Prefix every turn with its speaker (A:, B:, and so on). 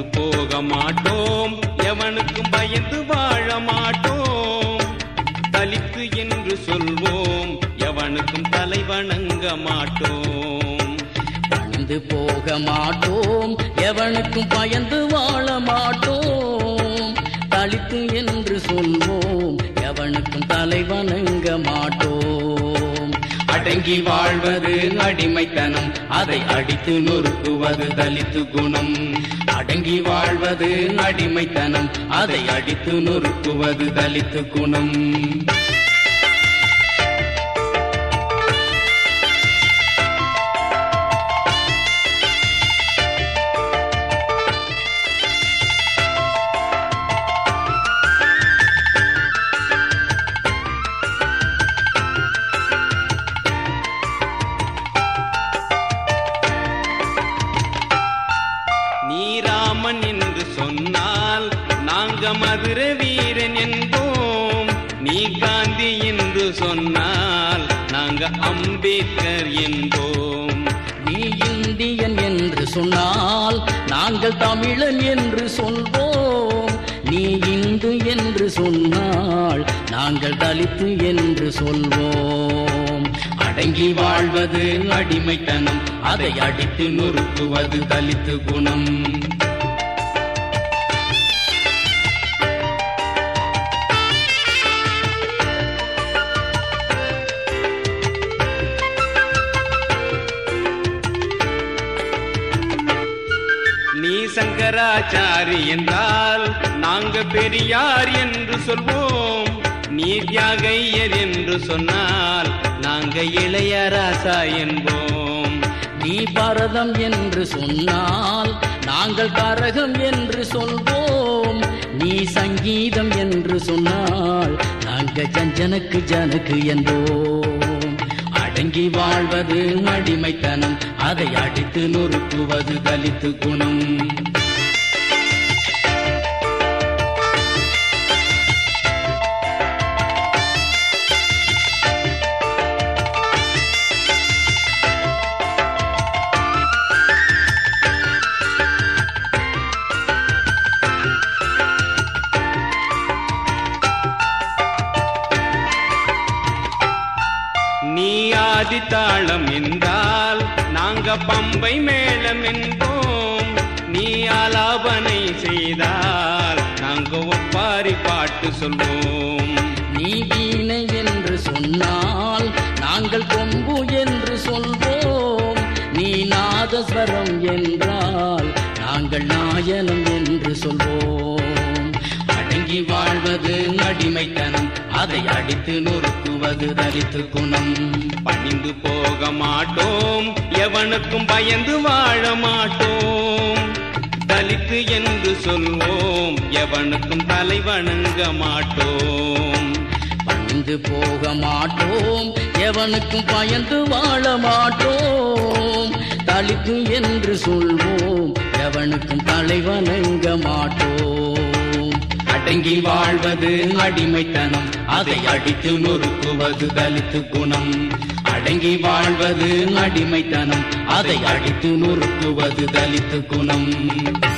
A: போக மாட்டோம் எவனுக்கும் பயந்து வாழ மாட்டோம் தலித்து என்று சொல்வோம் எவனுக்கும் தலை வணங்க மாட்டோம்
B: பணிந்து போக மாட்டோம் எவனுக்கும் பயந்து வாழ மாட்டோம் தலித்து என்று சொல்வோம் எவனுக்கும் தலை வணங்க மாட்டோம்
A: அடங்கி வாழ்வது அடிமைத்தனம் அதை அடித்து நொறுக்குவது தலித்து குணம் அடங்கி வாழ்வது அடிமைத்தனம் அதை அடித்து நொறுக்குவது தலித்து குணம் நீ ராமன் என்று சொன்னால் நாங்க மதுர வீரன் என்போம் நீ காந்தி என்று சொன்னால் நாங்க அம்பேத்கர் என்போம்
B: நீ இந்தியன் என்று சொன்னால் நாங்கள் தமிழன் என்று சொல்வோம் நீ இந்து என்று சொன்னால் நாங்கள் தலித்து என்று சொல்வோம்
A: அடங்கி வாழ்வது அடிமைத்தனம் அதை அடித்து நொறுக்குவது தலித்து குணம் நீ சங்கராச்சாரி என்றால் நாங்க பெரியார் என்று சொல்வோம் நீ தியாகையர் என்று சொன்னால் நாங்க இளையராசா என்போம்
B: நீ பரதம் என்று சொன்னால் நாங்கள் கரகம் என்று சொல்வோம் நீ சங்கீதம் என்று சொன்னால் நாங்கள் ஜஞ்சனுக்கு ஜனக்கு என்போம்
A: அடங்கி வாழ்வது அடிமைத்தனம் அதை அடித்து நொறுக்குவது தலித்து குணம் நீ ஆதித்தாளம் என்றால் நாங்க பம்பை மேளம் என்போம் நீ ஆலாபனை செய்தால் நாங்க ஒப்பாரி பாட்டு சொல்வோம்
B: நீ வீணை என்று சொன்னால் நாங்கள் கொம்பு என்று சொல்வோம் நீ நாதஸ்வரம் என்றால் நாங்கள் நாயனம் என்று சொல்வோம்
A: அடங்கி வாழ்வது அடிமைத்தனம் அதை அடித்து நொறுக்குவது தரித்து குணம் பணிந்து போக மாட்டோம் எவனுக்கும் பயந்து வாழ மாட்டோம் தலித்து என்று சொல்வோம் எவனுக்கும் தலை வணங்க மாட்டோம்
B: பணிந்து போக மாட்டோம் எவனுக்கும் பயந்து வாழ மாட்டோம் தலித்து என்று சொல்வோம் எவனுக்கும் தலை வணங்க மாட்டோம்
A: அடங்கி வாழ்வது அடிமைத்தனம் அதை அடித்து நொறுக்குவது தலித்து குணம் அடங்கி வாழ்வது அடிமைத்தனம் அதை அடித்து நொறுக்குவது தலித்து குணம்